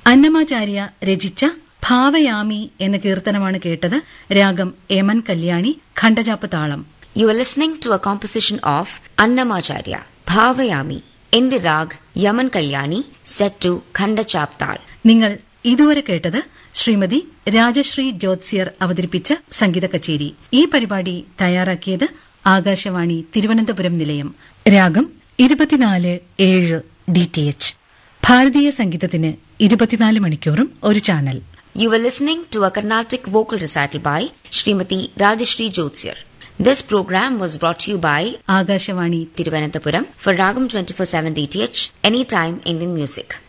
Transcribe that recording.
അന്നമാചാര്യ രചിച്ച ഭാവയാമി എന്ന കീർത്തനമാണ് കേട്ടത് രാഗം ഏമൻ കല്യാണി ഖണ്ഡജാപ്പ് താളം You are listening to a composition of Annamacharya, Bhavayami, in the rag Yaman Kalyani, set to Khanda Chaptal. നിങ്ങൾ ഇതുവരെ കേട്ടത് ശ്രീമതി രാജശ്രീ ജ്യോത്സ്യർ അവതരിപ്പിച്ച സംഗീത കച്ചേരി ഈ പരിപാടി തയ്യാറാക്കിയത് ആകാശവാണി തിരുവനന്തപുരം നിലയം രാഗം ഇരുപത്തിനാല് ഏഴ് ഡി ടി എച്ച് ഭാരതീയ സംഗീതത്തിന് ഇരുപത്തിനാല് മണിക്കൂറും ഒരു channel You were listening to a Carnatic vocal recital by Srimati Rajashri Jyotsir. This program was brought to you by Akashvani Tiruvananthapuram for Ragam 24/7 DTH, Anytime Indian Music.